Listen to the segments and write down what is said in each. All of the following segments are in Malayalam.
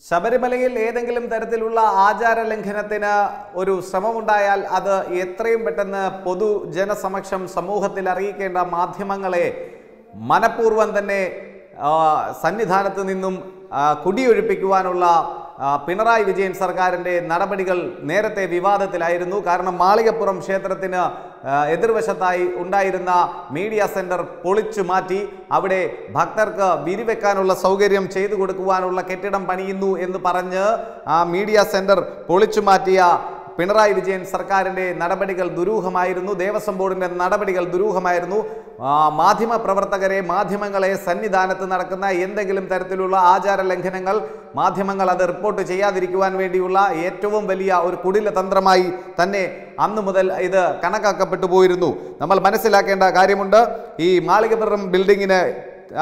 ശബരിമലയിൽ ഏതെങ്കിലും തരത്തിലുള്ള ആചാര ലംഘനത്തിന് ഒരു ശ്രമമുണ്ടായാൽ അത് എത്രയും പെട്ടെന്ന് പൊതുജനസമക്ഷം സമൂഹത്തിൽ അറിയിക്കേണ്ട മാധ്യമങ്ങളെ മനഃപൂർവ്വം തന്നെ ആ, സന്നിധാനത്ത് നിന്നും ആ, കുടിയൊഴിപ്പിക്കുവാനുള്ള ആ, പിണറായി വിജയൻ സർക്കാരിൻ്റെ നടപടികൾ നേരത്തെ വിവാദത്തിലായിരുന്നു കാരണം മാളികപ്പുറം ക്ഷേത്രത്തിന് ആ, എതിർവശത്തായി ഉണ്ടായിരുന്ന മീഡിയ സെന്റർ പൊളിച്ചു മാറ്റി അവിടെ ഭക്തർക്ക് വിരിവെക്കാനുള്ള സൗകര്യം ചെയ്തു കൊടുക്കുവാനുള്ള കെട്ടിടം പണിയുന്നു എന്ന് പറഞ്ഞ് ആ മീഡിയ സെന്റർ പൊളിച്ചു മാറ്റിയ പിണറായി വിജയൻ സർക്കാരിൻ്റെ നടപടികൾ ദുരൂഹമായിരുന്നു ദേവസ്വം ബോർഡിൻ്റെ നടപടികൾ ദുരൂഹമായിരുന്നു ആ, മാധ്യമ പ്രവർത്തകരെ മാധ്യമങ്ങളെ സന്നിധാനത്ത് നടക്കുന്ന എന്തെങ്കിലും തരത്തിലുള്ള ആചാര ലംഘനങ്ങൾ മാധ്യമങ്ങൾ അത് റിപ്പോർട്ട് ചെയ്യാതിരിക്കുവാൻ വേണ്ടിയുള്ള ഏറ്റവും വലിയ ഒരു കുടില തന്ത്രമായി തന്നെ അന്നു മുതൽ ഇത് കണക്കാക്കപ്പെട്ടു പോയിരുന്നു നമ്മൾ മനസ്സിലാക്കേണ്ട കാര്യമുണ്ട് ഈ മാളികപ്പുറം ബിൽഡിങ്ങിന് ആ,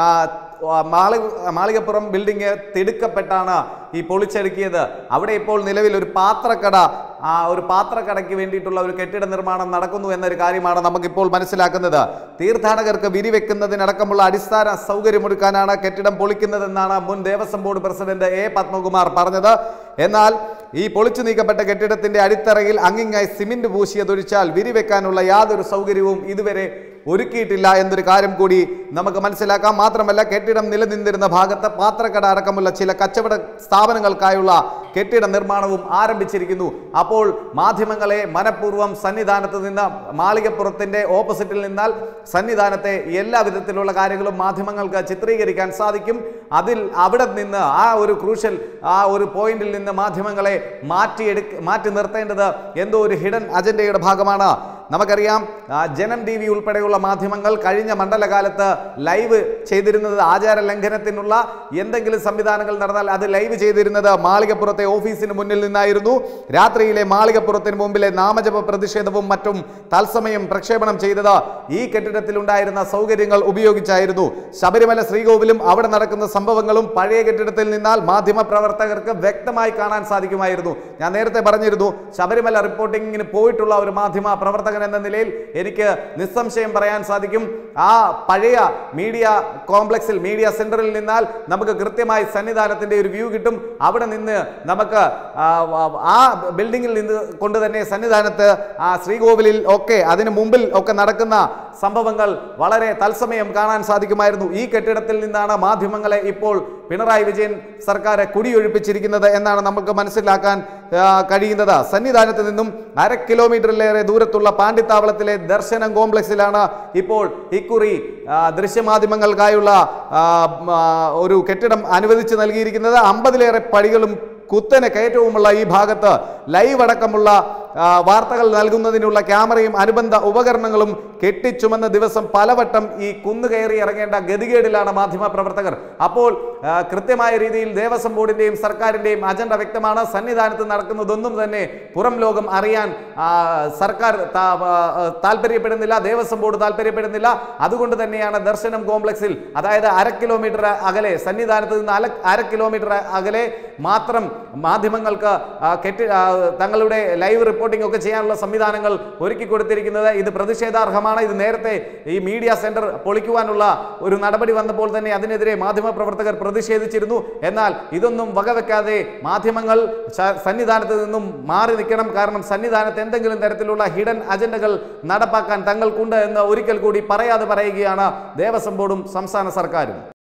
മാളി മാളികപ്പുറം ബിൽഡിംഗ് തിടുക്കപ്പെട്ടാണ് ഈ പൊളിച്ചടുക്കിയത് അവിടെ ഇപ്പോൾ നിലവിൽ ഒരു പാത്രക്കട ആ ഒരു പാത്രക്കടയ്ക്ക് വേണ്ടിയിട്ടുള്ള ഒരു കെട്ടിട നിർമ്മാണം നടക്കുന്നു എന്നൊരു കാര്യമാണ് നമുക്കിപ്പോൾ മനസ്സിലാക്കുന്നത് തീർത്ഥാടകർക്ക് വിരിവെക്കുന്നതിനടക്കമുള്ള അടിസ്ഥാന സൗകര്യമൊരുക്കാനാണ് കെട്ടിടം പൊളിക്കുന്നതെന്നാണ് മുൻ Devaswom board president A Padmakumar പറഞ്ഞത് എന്നാൽ ഈ പൊളിച്ചു നീക്കപ്പെട്ട കെട്ടിടത്തിന്റെ അടിത്തറയിൽ അങ്ങിങ്ങായി സിമന്റ് പൂശിയതൊഴിച്ചാൽ വിരിവെക്കാനുള്ള യാതൊരു സൗകര്യവും ഇതുവരെ ഒരുക്കിയിട്ടില്ല എന്നൊരു കാര്യം കൂടി നമുക്ക് മനസ്സിലാക്കാം മാത്രമല്ല കെട്ടിടം നിലനിന്നിരുന്ന ഭാഗത്ത് പാത്രക്കട അടക്കമുള്ള ചില കച്ചവട സ്ഥാപനങ്ങൾക്കായുള്ള കെട്ടിട നിർമ്മാണവും ആരംഭിച്ചിരിക്കുന്നു അപ്പോൾ മാധ്യമങ്ങളെ മനഃപൂർവ്വം സന്നിധാനത്ത് നിന്ന് മാളികപ്പുറത്തിന്റെ ഓപ്പോസിറ്റിൽ നിന്നാൽ സന്നിധാനത്തെ എല്ലാ വിധത്തിലുള്ള കാര്യങ്ങളും മാധ്യമങ്ങൾക്ക് ചിത്രീകരിക്കാൻ സാധിക്കും അതിൽ അവിടെ നിന്ന് ആ ഒരു ക്രൂഷ്യൽ ആ ഒരു പോയിന്റിൽ നിന്ന് മാധ്യമങ്ങളെ മാറ്റിയെടുക്ക മാറ്റി നിർത്തേണ്ടത് എന്തോ ഒരു ഹിഡൻ അജണ്ടയുടെ ഭാഗമാണ് നമുക്കറിയാം ആ, ജനം ടി വി ഉൾപ്പെടെയുള്ള മാധ്യമങ്ങൾ കഴിഞ്ഞ മണ്ഡലകാലത്ത് ലൈവ് ചെയ്തിരുന്നത് ആചാര ലംഘനത്തിനുള്ള എന്തെങ്കിലും സംവിധാനങ്ങൾ നടന്നാൽ അത് ലൈവ് ചെയ്തിരുന്നത് മാളികപ്പുറത്തെ ഓഫീസിന് മുന്നിൽ നിന്നായിരുന്നു രാത്രിയിലെ മാളികപ്പുറത്തിന് മുമ്പിലെ നാമജപ പ്രതിഷേധവും മറ്റും തത്സമയം പ്രക്ഷേപണം ചെയ്തത് ഈ കെട്ടിടത്തിലുണ്ടായിരുന്ന സൗകര്യങ്ങൾ ഉപയോഗിച്ചായിരുന്നു ശബരിമല ശ്രീകോവിലും അവിടെ നടക്കുന്ന സംഭവങ്ങളും പഴയ കെട്ടിടത്തിൽ നിന്നാൽ മാധ്യമ പ്രവർത്തകർക്ക് വ്യക്തമായി കാണാൻ സാധിക്കുമായിരുന്നു ഞാൻ നേരത്തെ പറഞ്ഞിരുന്നു ശബരിമല റിപ്പോർട്ടിങ്ങിന് പോയിട്ടുള്ള ഒരു മാധ്യമ പ്രവർത്തകൻ എന്ന നിലയിൽ എനിക്ക് നിസ്സംശയം പറയാൻ സാധിക്കും ആ പഴയ മീഡിയ കോംപ്ലക്സിൽ മീഡിയ സെന്ററിൽ നിന്നാൽ നമുക്ക് കൃത്യമായി സന്നിധാനത്തിന്റെ ഒരു വ്യൂ കിട്ടും അവിടെ നിന്ന് നമുക്ക് ആ, ആ ബിൽഡിങ്ങിൽ നിന്ന് കൊണ്ട് തന്നെ സന്നിധാനത്ത് ആ ശ്രീകോവിലിൽ ഒക്കെ അതിന് മുമ്പിൽ ഒക്കെ നടക്കുന്ന സംഭവങ്ങൾ വളരെ തത്സമയം കാണാൻ സാധിക്കുമായിരുന്നു ഈ കെട്ടിടത്തിൽ നിന്നാണ് മാധ്യമങ്ങളെ ഇപ്പോൾ പിണറായി വിജയൻ സർക്കാർ കുടിയൊഴിപ്പിച്ചിരിക്കുന്നത് എന്നാണ് നമുക്ക് മനസ്സിലാക്കാൻ ആ, കഴിയുന്നത് സന്നിധാനത്ത് നിന്നും അര കിലോമീറ്ററിലേറെ ദൂരത്തുള്ള പാണ്ഡിത്താവളത്തിലെ ദർശനം കോംപ്ലക്സിലാണ് ഇപ്പോൾ ഇക്കുറി ആ, ദൃശ്യമാധ്യമങ്ങൾക്കായുള്ള ആ, ആ, ഒരു കെട്ടിടം അനുവദിച്ച് നൽകിയിരിക്കുന്നത് അമ്പതിലേറെ പടികളും കുത്തനെ കയറ്റവുമുള്ള ഈ ഭാഗത്ത് ലൈവ് അടക്കമുള്ള ആ, വാർത്തകൾ നൽകുന്നതിനുള്ള ക്യാമറയും അനുബന്ധ ഉപകരണങ്ങളും കെട്ടിച്ചുമന്ന ദിവസം പലവട്ടം ഈ കുന്നു കയറി ഇറങ്ങേണ്ട ഗതികേടിലാണ് മാധ്യമ പ്രവർത്തകർ അപ്പോൾ ആ, കൃത്യമായ രീതിയിൽ ദേവസ്വം ബോർഡിന്റെയും സർക്കാരിന്റെയും അജണ്ട വ്യക്തമാണ് സന്നിധാനത്ത് നടക്കുന്നതൊന്നും തന്നെ പുറം ലോകം അറിയാൻ ആ, സർക്കാർ താ- ആ, താല്പര്യപ്പെടുന്നില്ല ദേവസ്വം ബോർഡ് താല്പര്യപ്പെടുന്നില്ല അതുകൊണ്ട് തന്നെയാണ് ദർശനം കോംപ്ലക്സിൽ അതായത് അര കിലോമീറ്റർ അകലെ സന്നിധാനത്ത് നിന്ന് അല അര കിലോമീറ്റർ അകലെ മാത്രം മാധ്യമങ്ങൾക്ക് ആ, കെട്ടി ആ, തങ്ങളുടെ ലൈവ് റിപ്പോർട്ടിംഗ് ഒക്കെ ചെയ്യാനുള്ള സംവിധാനങ്ങൾ ഒരുക്കി കൊടുത്തിരിക്കുന്നത് ഇത് പ്രതിഷേധാർഹമാണ് ഇത് നേരത്തെ ഈ മീഡിയ സെന്റർ പൊളിക്കുവാനുള്ള ഒരു നടപടി വന്നപ്പോൾ തന്നെ അതിനെതിരെ മാധ്യമ പ്രവർത്തകർ പ്രതിഷേധിച്ചിരുന്നു എന്നാൽ ഇതൊന്നും വകവെക്കാതെ മാധ്യമങ്ങൾ സ- സന്നിധാനത്ത് നിന്നും മാറി നിൽക്കണം കാരണം സന്നിധാനത്ത് എന്തെങ്കിലും തരത്തിലുള്ള ഹിഡൻ അജണ്ടകൾ നടപ്പാക്കാൻ തങ്ങൾക്കുണ്ട് എന്ന് ഒരിക്കൽ കൂടി പറയാതെ പറയുകയാണ് ദേവസ്വം ബോർഡും സംസ്ഥാന സർക്കാരും